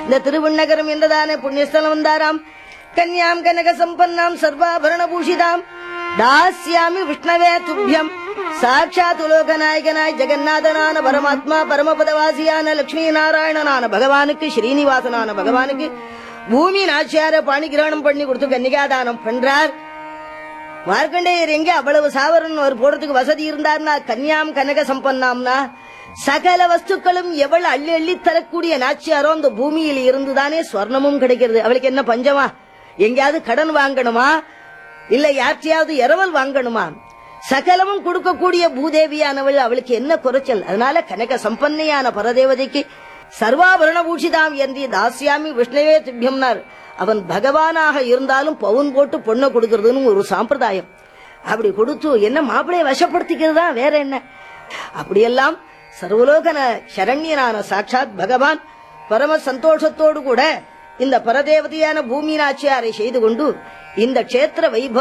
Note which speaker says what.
Speaker 1: இந்த திருவிண்ணகரம் என்றதான புண்ணியஸ்தலம் வந்தாராம் கன்யாம் கனக சம்பன்னாம் சர்வாபரண பூஷிதாம் தாஸ்யாமி விஷ்ணவே துப்பியம் சாட்சாத் உலோகநாயகனாய் ஜெகநாதனான பரமாத்மா பரமபதவாசியான லட்சுமி நாராயணனான பகவானுக்கு ஸ்ரீனிவாசனான பகவானுக்கு பூமி நாச்சியார பாணி கிரகணம் பண்ணி கொடுத்து கன்னிகாதானம் பண்றார் மார்க்கண்டேயர் எங்க அவ்வளவு சாவரன் அவர் போடுறதுக்கு வசதி இருந்தார்னா கன்யாம் கனக சம்பன்னாம்னா சகல வஸ்துக்களும் எவ்வளவு அள்ளி அள்ளி தரக்கூடிய நாச்சியாரோ அந்த பூமியில் இருந்துதானே ஸ்வர்ணமும் கிடைக்கிறது அவளுக்கு என்ன பஞ்சமா எங்கேயாவது கடன் வாங்கணுமா இல்ல யார்ச்சியாவது இரவல் வாங்கணுமா சகலமும் கொடுக்கக்கூடிய பூதேவியானவள் அவளுக்கு என்ன குறைச்சல் அதனால கனக சம்பன்னையான பரதேவதைக்கு சர்வாபரண பூஷிதாம் என்று தாசியாமி விஷ்ணுவே திவ்யம்னார் அவன் பகவானாக இருந்தாலும் பவுன் போட்டு பொண்ணை கொடுக்கறதுன்னு ஒரு சாம்பிரதாயம் அப்படி கொடுத்து என்ன மாப்பிளைய வசப்படுத்திக்கிறதா வேற என்ன அப்படியெல்லாம் சர்வலோகன சரண்யனான சாட்சாத் பகவான் பரம சந்தோஷத்தோடு கூட இந்த பரதேவதையான பூமி நாச்சியாரை செய்து கொண்டு இந்த க்ஷேத்திர வைபவ